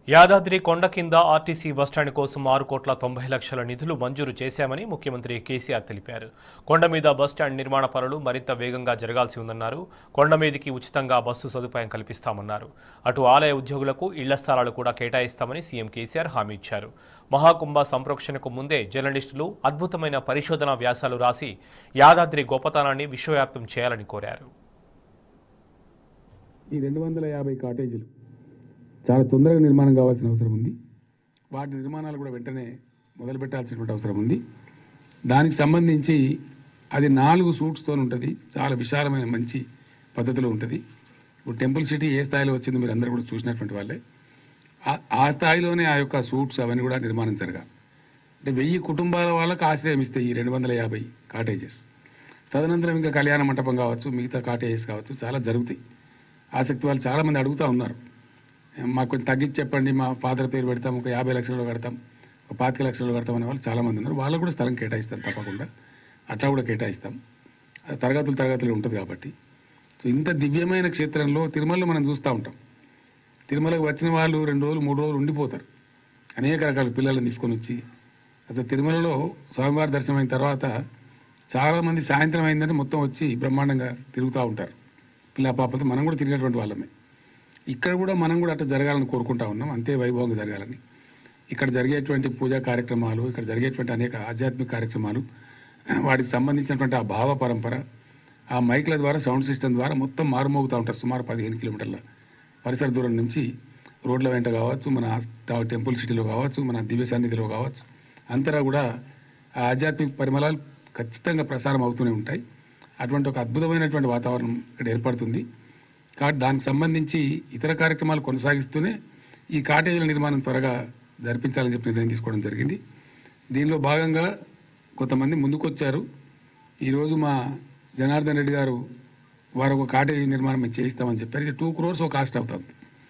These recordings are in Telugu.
యాదాద్రి కొండ కింద ఆర్టీసీ బస్టాండ్ కోసం ఆరు కోట్ల తొంభై లక్షల నిధులు మంజూరు చేశామని ముఖ్యమంత్రి కేసీఆర్ తెలిపారు కొండ మీద బస్టాండ్ నిర్మాణ పనులు మరింత వేగంగా జరగాల్సి ఉందన్నారు కొండ మీదికి ఉచితంగా బస్సు సదుపాయం కల్పిస్తామన్నారు అటు ఆలయ ఉద్యోగులకు ఇళ్ల స్థలాలు కూడా కేటాయిస్తామని సీఎం కేసీఆర్ హామీ ఇచ్చారు మహాకుంభ సంప్రోక్షణకు ముందే జర్నలిస్టులు అద్భుతమైన పరిశోధనా వ్యాసాలు రాసి యాదాద్రి గొప్పతనాన్ని విశ్వవ్యాప్తం చేయాలని కోరారు ఈ రెండు వందల యాభై కాటేజీలు చాలా తొందరగా నిర్మాణం కావాల్సిన అవసరం ఉంది వాటి నిర్మాణాలు కూడా వెంటనే మొదలు పెట్టాల్సినటువంటి అవసరం ఉంది దానికి సంబంధించి అది నాలుగు సూట్స్తో ఉంటుంది చాలా విశాలమైన మంచి పద్ధతిలో ఉంటుంది ఇప్పుడు టెంపుల్ సిటీ ఏ స్థాయిలో వచ్చిందో మీరు అందరూ కూడా చూసినటువంటి వాళ్ళే ఆ- ఆ స్థాయిలోనే ఆ యొక్క సూట్స్ అవన్నీ కూడా నిర్మాణం జరగాలి అంటే వెయ్యి కుటుంబాల వాళ్ళకు ఆశ్రయం ఇస్తాయి ఈ రెండు వందల యాభై కాటేజెస్ తదనంతరం ఇంకా కళ్యాణ మంటపం కావచ్చు మిగతా కాటేజెస్ కావచ్చు చాలా జరుగుతాయి ఆసక్తి వాళ్ళు చాలామంది అడుగుతూ ఉన్నారు మాకు కొంచెం తగ్గించి చెప్పండి మా ఫాదర్ పేరు పెడతాం ఒక యాభై లక్షలు కడతాం ఒక పాతిక లక్షలు కడతాం అనే వాళ్ళు చాలామంది ఉన్నారు వాళ్ళకు కూడా స్థలం కేటాయిస్తాం తప్పకుండా అట్లా కూడా కేటాయిస్తాం అది తరగతులు తరగతులు ఉంటుంది కాబట్టి సో ఇంత దివ్యమైన క్షేత్రంలో తిరుమలలో మనం చూస్తూ ఉంటాం తిరుమలకు వచ్చిన వాళ్ళు రెండు రోజులు మూడు రోజులు ఉండిపోతారు అనేక రకాల పిల్లలను తీసుకొని వచ్చి అసలు తిరుమలలో స్వామివారి దర్శనం అయిన తర్వాత చాలామంది సాయంత్రం అయిందంటే మొత్తం వచ్చి బ్రహ్మాండంగా తిరుగుతూ ఉంటారు పిల్ల పాపలతో మనం కూడా తిరిగినటువంటి వాళ్ళమే ఇక్కడ కూడా మనం కూడా అట్లా జరగాలని కోరుకుంటా ఉన్నాం అంతే వైభవంగా జరగాలని ఇక్కడ జరిగేటువంటి పూజా కార్యక్రమాలు ఇక్కడ జరిగేటువంటి అనేక ఆధ్యాత్మిక కార్యక్రమాలు వాటికి సంబంధించినటువంటి ఆ భావ పరంపర ఆ మైక్ల ద్వారా సౌండ్ సిస్టమ్ ద్వారా మొత్తం మారుమోగుతూ ఉంటారు సుమారు పదిహేను కిలోమీటర్ల పరిసర దూరం నుంచి రోడ్ల వెంట కావచ్చు మన టా- టెంపుల్ సిటీలో కావచ్చు మన దివ్య సన్నిధిలో కావచ్చు అంతటా కూడా ఆ ఆధ్యాత్మిక పరిమళాలు ఖచ్చితంగా ప్రసారం అవుతూనే ఉంటాయి అటువంటి ఒక అద్భుతమైనటువంటి వాతావరణం ఇక్కడ ఏర్పడుతుంది కాబట్టి దానికి సంబంధించి ఇతర కార్యక్రమాలు కొనసాగిస్తూనే ఈ కాటేజీల నిర్మాణం త్వరగా జరిపించాలని చెప్పి నిర్ణయం తీసుకోవడం జరిగింది దీనిలో భాగంగా కొంతమంది ముందుకొచ్చారు ఈరోజు మా జనార్దన్ రెడ్డి గారు వారు ఒక కాటేజీ నిర్మాణం మేము చేయిస్తామని చెప్పారు ఇది టూ క్రోర్స్ ఒక కాస్ట్ అవుతుంది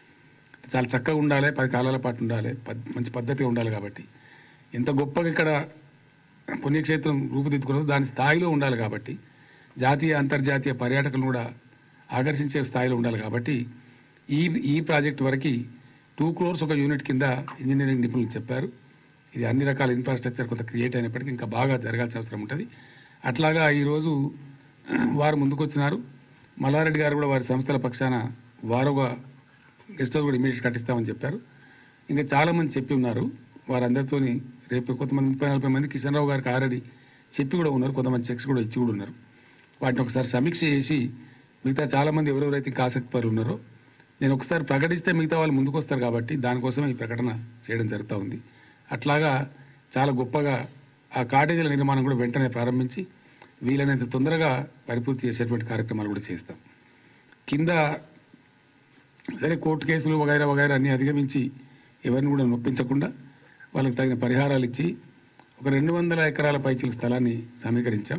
చాలా చక్కగా ఉండాలి పది కాలాల పాటు ఉండాలి పద్- మంచి పద్ధతిగా ఉండాలి కాబట్టి ఎంత గొప్పగా ఇక్కడ పుణ్యక్షేత్రం రూపుదిద్దుకున్నదో దాని స్థాయిలో ఉండాలి కాబట్టి జాతీయ అంతర్జాతీయ పర్యాటకులను కూడా ఆకర్షించే స్థాయిలో ఉండాలి కాబట్టి ఈ ఈ ప్రాజెక్ట్ వరకు టూ క్రోర్స్ ఒక యూనిట్ కింద ఇంజనీరింగ్ నిపుణులు చెప్పారు ఇది అన్ని రకాల ఇన్ఫ్రాస్ట్రక్చర్ కొంత క్రియేట్ అయినప్పటికీ ఇంకా బాగా జరగాల్సిన అవసరం ఉంటుంది అట్లాగా ఈరోజు వారు ముందుకొచ్చినారు మల్లారెడ్డి గారు కూడా వారి సంస్థల పక్షాన వారు ఒక గెస్ట్ హౌస్ కూడా ఇమీడియట్ కట్టిస్తామని చెప్పారు ఇంకా చాలా మంది చెప్పి ఉన్నారు వారందరితోని రేపు కొంతమంది ముప్పై నలభై మంది కిషన్ రావు గారికి ఆల్రెడీ చెప్పి కూడా ఉన్నారు కొంతమంది చెక్స్ కూడా ఇచ్చి కూడా ఉన్నారు వాటిని ఒకసారి సమీక్ష చేసి మిగతా చాలా మంది ఎవరెవరైతే ఇంకా ఆసక్తి పరులు ఉన్నారో నేను ఒకసారి ప్రకటిస్తే మిగతా వాళ్ళు ముందుకు వస్తారు కాబట్టి దానికోసం ఈ ప్రకటన చేయడం జరుగుతూ ఉంది అట్లాగా చాలా గొప్పగా ఆ కాటేజీల నిర్మాణం కూడా వెంటనే ప్రారంభించి వీలైనంత తొందరగా పరిపూర్తి చేసేటువంటి కార్యక్రమాలు కూడా చేస్తాం కింద సరే కోర్టు కేసులు వగైరా వగైరా అన్ని అధిగమించి ఎవరిని కూడా నొప్పించకుండా వాళ్ళకి తగిన పరిహారాలు ఇచ్చి ఒక రెండు వందల ఎకరాల పైచిల స్థలాన్ని సమీకరించాం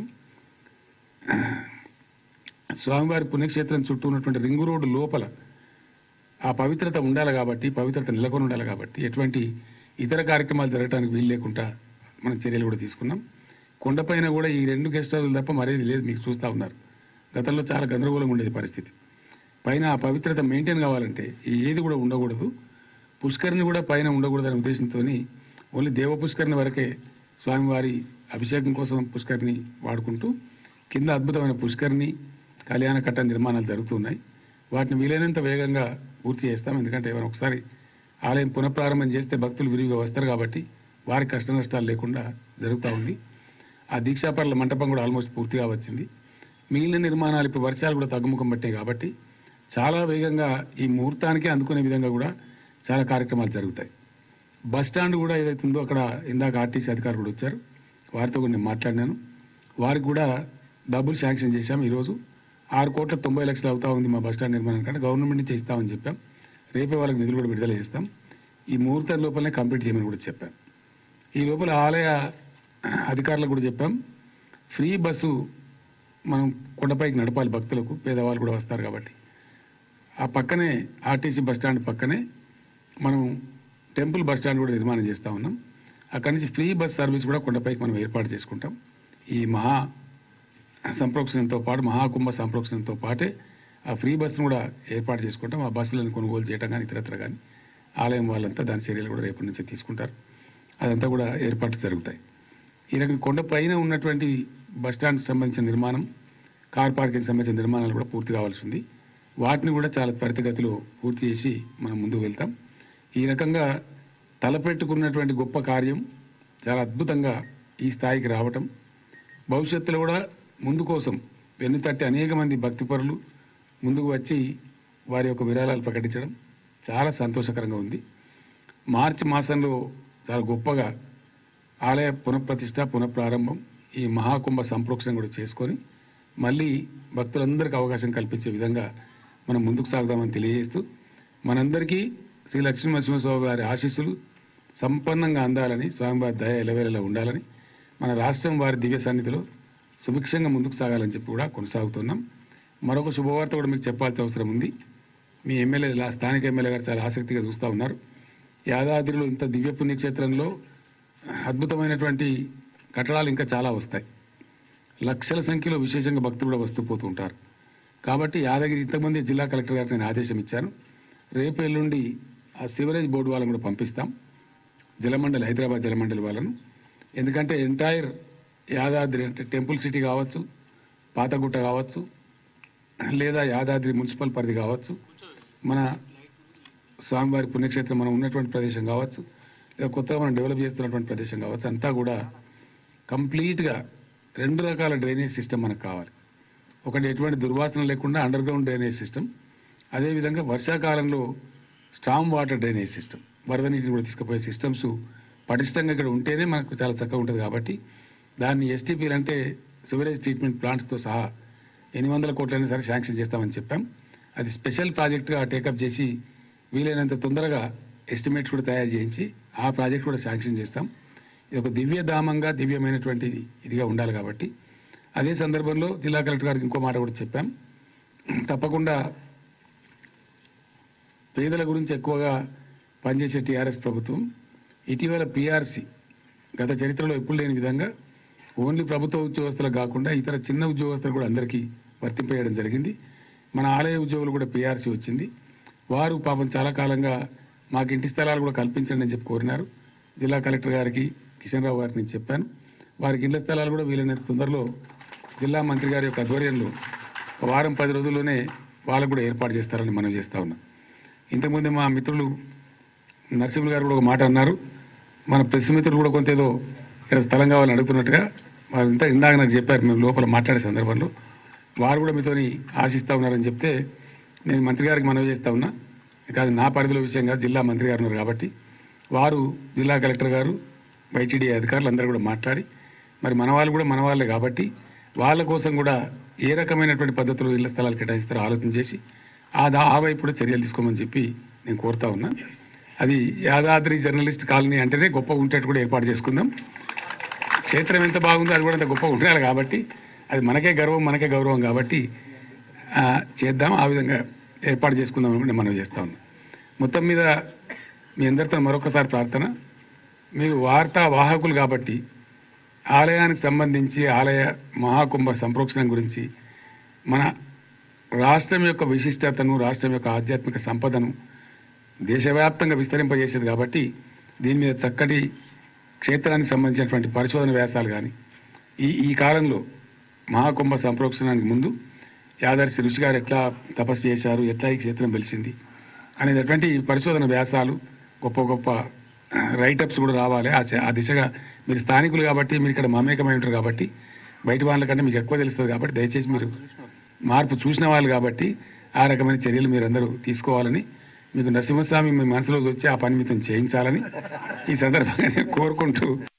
స్వామివారి పుణ్యక్షేత్రం చుట్టూ ఉన్నటువంటి రింగు రోడ్డు లోపల ఆ పవిత్రత ఉండాలి కాబట్టి పవిత్రత నెలకొని ఉండాలి కాబట్టి ఎటువంటి ఇతర కార్యక్రమాలు జరగడానికి వీలు లేకుండా మనం చర్యలు కూడా తీసుకున్నాం కొండపైన కూడా ఈ రెండు గెస్ట్ హౌస్లు తప్ప మరేది లేదు మీకు చూస్తూ ఉన్నారు గతంలో చాలా గందరగోళంగా ఉండేది పరిస్థితి పైన ఆ పవిత్రత మెయింటైన్ కావాలంటే ఈ ఏది కూడా ఉండకూడదు పుష్కరిని కూడా పైన ఉండకూడదనే ఉద్దేశంతో ఓన్లీ దేవ పుష్కరిని వరకే స్వామివారి అభిషేకం కోసం పుష్కరిని వాడుకుంటూ కింద అద్భుతమైన పుష్కరిని కళ్యాణ కట్ట నిర్మాణాలు జరుగుతున్నాయి వాటిని వీలైనంత వేగంగా పూర్తి చేస్తాం ఎందుకంటే ఏమైనా ఒకసారి ఆలయం పునఃప్రారంభం చేస్తే భక్తులు విరివిగా వస్తారు కాబట్టి వారికి కష్ట నష్టాలు లేకుండా జరుగుతూ ఉంది ఆ దీక్షాపరుల మంటపం కూడా ఆల్మోస్ట్ పూర్తిగా వచ్చింది మిగిలిన నిర్మాణాలు ఇప్పుడు వర్షాలు కూడా తగ్గుముఖం పట్టాయి కాబట్టి చాలా వేగంగా ఈ ముహూర్తానికి అందుకునే విధంగా కూడా చాలా కార్యక్రమాలు జరుగుతాయి బస్ స్టాండ్ కూడా ఏదైతే ఉందో అక్కడ ఇందాక ఆర్టీసీ అధికారులు కూడా వచ్చారు వారితో కూడా నేను మాట్లాడినాను వారికి కూడా డబ్బులు శాంక్షన్ చేశాం ఈరోజు ఆరు కోట్ల తొంభై లక్షలు అవుతా ఉంది మా బస్ స్టాండ్ నిర్మాణం కంటే గవర్నమెంట్ నుంచి ఇస్తామని చెప్పాం రేపే వాళ్ళకి నిధులు కూడా విడుదల చేస్తాం ఈ ముహూర్తం లోపలనే కంప్లీట్ చేయమని కూడా చెప్పాం ఈ లోపల ఆలయ అధికారులకు కూడా చెప్పాం ఫ్రీ బస్సు మనం కొండపైకి నడపాలి భక్తులకు పేదవాళ్ళు కూడా వస్తారు కాబట్టి ఆ పక్కనే ఆర్టీసీ బస్ స్టాండ్ పక్కనే మనం టెంపుల్ బస్ స్టాండ్ కూడా నిర్మాణం చేస్తూ ఉన్నాం అక్కడి నుంచి ఫ్రీ బస్ సర్వీస్ కూడా కొండపైకి మనం ఏర్పాటు చేసుకుంటాం ఈ మహా సంప్రోక్షణంతో పాటు మహాకుంభ సంప్రోక్షణంతో పాటే ఆ ఫ్రీ బస్సును కూడా ఏర్పాటు చేసుకుంటాం ఆ బస్సులను కొనుగోలు చేయడం కానీ ఇతరత్ర కానీ ఆలయం వాళ్ళంతా దాని చర్యలు కూడా రేపటి నుంచి తీసుకుంటారు అదంతా కూడా ఏర్పాట్లు జరుగుతాయి ఈ రకంగా కొండ పైన ఉన్నటువంటి బస్ స్టాండ్కి సంబంధించిన నిర్మాణం కార్ పార్కింగ్ సంబంధించిన నిర్మాణాలు కూడా పూర్తి కావాల్సి ఉంది వాటిని కూడా చాలా త్వరితగతిలో పూర్తి చేసి మనం ముందుకు వెళ్తాం ఈ రకంగా తలపెట్టుకున్నటువంటి గొప్ప కార్యం చాలా అద్భుతంగా ఈ స్థాయికి రావటం భవిష్యత్తులో కూడా ముందు కోసం వెన్నుతట్టి అనేక మంది భక్తిపరులు ముందుకు వచ్చి వారి యొక్క విరాళాలు ప్రకటించడం చాలా సంతోషకరంగా ఉంది మార్చి మాసంలో చాలా గొప్పగా ఆలయ పునఃప్రతిష్ట పునఃప్రారంభం ఈ మహాకుంభ సంప్రోక్షణ కూడా చేసుకొని మళ్ళీ భక్తులందరికీ అవకాశం కల్పించే విధంగా మనం ముందుకు సాగుదామని తెలియజేస్తూ మనందరికీ శ్రీ లక్ష్మీ నరసింహస్వామి వారి ఆశీస్సులు సంపన్నంగా అందాలని స్వామివారి దయ ఎలవేళలా ఉండాలని మన రాష్ట్రం వారి దివ్య సన్నిధిలో సుభిక్షంగా ముందుకు సాగాలని చెప్పి కూడా కొనసాగుతున్నాం మరొక శుభవార్త కూడా మీకు చెప్పాల్సిన అవసరం ఉంది మీ ఎమ్మెల్యే లా- స్థానిక ఎమ్మెల్యే గారు చాలా ఆసక్తిగా చూస్తూ ఉన్నారు యాదాద్రిలో ఇంత దివ్య పుణ్యక్షేత్రంలో అద్భుతమైనటువంటి కట్టడాలు ఇంకా చాలా వస్తాయి లక్షల సంఖ్యలో విశేషంగా భక్తులు కూడా వస్తూ పోతూ ఉంటారు కాబట్టి యాదగిరి ఇంతకుముందే జిల్లా కలెక్టర్ గారికి నేను ఆదేశం ఇచ్చాను రేపు ఎల్లుండి ఆ సివరేజ్ బోర్డు వాళ్ళని కూడా పంపిస్తాం జలమండలి హైదరాబాద్ జలమండలి వాళ్ళను ఎందుకంటే ఎంటైర్ యాదాద్రి అంటే టెంపుల్ సిటీ కావచ్చు పాతగుట్ట కావచ్చు లేదా యాదాద్రి మున్సిపల్ పరిధి కావచ్చు మన స్వామివారి పుణ్యక్షేత్రం మనం ఉన్నటువంటి ప్రదేశం కావచ్చు లేదా కొత్తగా మనం డెవలప్ చేస్తున్నటువంటి ప్రదేశం కావచ్చు అంతా కూడా కంప్లీట్గా రెండు రకాల డ్రైనేజ్ సిస్టమ్ మనకు కావాలి ఒకటి ఎటువంటి దుర్వాసన లేకుండా అండర్ గ్రౌండ్ డ్రైనేజ్ సిస్టమ్ అదేవిధంగా వర్షాకాలంలో స్టామ్ వాటర్ డ్రైనేజ్ సిస్టమ్ వరద నీటిని కూడా తీసుకుపోయే సిస్టమ్స్ పటిష్టంగా ఇక్కడ ఉంటేనే మనకు చాలా చక్కగా ఉంటుంది కాబట్టి దాన్ని ఎస్టీపీలు అంటే సివరేజ్ ట్రీట్మెంట్ ప్లాంట్స్తో సహా ఎనిమిది వందల కోట్లైనా సరే శాంక్షన్ చేస్తామని చెప్పాం అది స్పెషల్ ప్రాజెక్టుగా టేకప్ చేసి వీలైనంత తొందరగా ఎస్టిమేట్స్ కూడా తయారు చేయించి ఆ ప్రాజెక్ట్ కూడా శాంక్షన్ చేస్తాం ఇది ఒక దివ్యధామంగా దివ్యమైనటువంటి ఇదిగా ఉండాలి కాబట్టి అదే సందర్భంలో జిల్లా కలెక్టర్ గారికి ఇంకో మాట కూడా చెప్పాం తప్పకుండా పేదల గురించి ఎక్కువగా పనిచేసే టీఆర్ఎస్ ప్రభుత్వం ఇటీవల పీఆర్సీ గత చరిత్రలో ఎప్పుడు లేని విధంగా ఓన్లీ ప్రభుత్వ ఉద్యోగస్తులకు కాకుండా ఇతర చిన్న ఉద్యోగస్తులు కూడా అందరికీ వర్తింపేయడం జరిగింది మన ఆలయ ఉద్యోగులు కూడా పీఆర్సీ వచ్చింది వారు పాపం చాలా కాలంగా మాకు ఇంటి స్థలాలు కూడా కల్పించండి అని చెప్పి కోరినారు జిల్లా కలెక్టర్ గారికి కిషన్ రావు గారికి నేను చెప్పాను వారికి ఇళ్ల స్థలాలు కూడా వీలైనంత తొందరలో జిల్లా మంత్రి గారి యొక్క ఆధ్వర్యంలో ఒక వారం పది రోజుల్లోనే వాళ్ళకు కూడా ఏర్పాటు చేస్తారని మనం చేస్తా ఉన్నాం ఇంతకుముందే మా మిత్రులు నరసింహులు గారు కూడా ఒక మాట అన్నారు మన ప్రెస్ మిత్రులు కూడా కొంత ఏదో ఇక్కడ స్థలం కావాలని అడుగుతున్నట్టుగా వారు ఇంత ఇందాక నాకు చెప్పారు మేము లోపల మాట్లాడే సందర్భంలో వారు కూడా మీతోని ఆశిస్తా ఉన్నారని చెప్తే నేను మంత్రి గారికి మనవి చేస్తా ఉన్నా ఇక అది నా పరిధిలో విషయం కాదు జిల్లా మంత్రి గారు ఉన్నారు కాబట్టి వారు జిల్లా కలెక్టర్ గారు వైటీడీ అధికారులు అందరూ కూడా మాట్లాడి మరి మన వాళ్ళు కూడా మన వాళ్ళే కాబట్టి వాళ్ళ కోసం కూడా ఏ రకమైనటువంటి పద్ధతులు ఇళ్ల స్థలాలు కేటాయిస్తారో ఆలోచన చేసి ఆ దా ఆ వైపు కూడా చర్యలు తీసుకోమని చెప్పి నేను కోరుతా ఉన్నా అది యాదాద్రి జర్నలిస్ట్ కాలనీ అంటేనే గొప్ప ఉంటేట్టు కూడా ఏర్పాటు చేసుకుందాం క్షేత్రం ఎంత బాగుందో అది కూడా అంత గొప్ప ఉండాలి కాబట్టి అది మనకే గర్వం మనకే గౌరవం కాబట్టి ఆ, చేద్దాం ఆ విధంగా ఏర్పాటు చేసుకుందాం అని నేను మనం చేస్తా ఉన్నాం మొత్తం మీద మీ అందరితో మరొకసారి ప్రార్థన మీరు వార్తా వాహకులు కాబట్టి ఆలయానికి సంబంధించి ఆలయ మహాకుంభ సంప్రోక్షణం గురించి మన రాష్ట్రం యొక్క విశిష్టతను రాష్ట్రం యొక్క ఆధ్యాత్మిక సంపదను దేశవ్యాప్తంగా విస్తరింపజేసేది కాబట్టి దీని మీద చక్కటి క్షేత్రానికి సంబంధించినటువంటి పరిశోధన వ్యాసాలు కానీ ఈ ఈ కాలంలో మహాకుంభ సంప్రోక్షణానికి ముందు యాదర్శి ఋషి గారు ఎట్లా తపస్సు చేశారు ఎట్లా ఈ క్షేత్రం వెలిసింది అనేటటువంటి పరిశోధన వ్యాసాలు గొప్ప గొప్ప రైటప్స్ కూడా రావాలి ఆ చ- ఆ దిశగా మీరు స్థానికులు కాబట్టి మీరు ఇక్కడ మమేకమై ఉంటారు కాబట్టి బయట వాళ్ళకంటే మీకు ఎక్కువ తెలుస్తుంది కాబట్టి దయచేసి మీరు మార్పు చూసిన వాళ్ళు కాబట్టి ఆ రకమైన చర్యలు మీరందరూ తీసుకోవాలని మీకు నరసింహస్వామి మీ మనసులోకి వచ్చి ఆ పని మీతో చేయించాలని ఈ సందర్భంగా నేను కోరుకుంటూ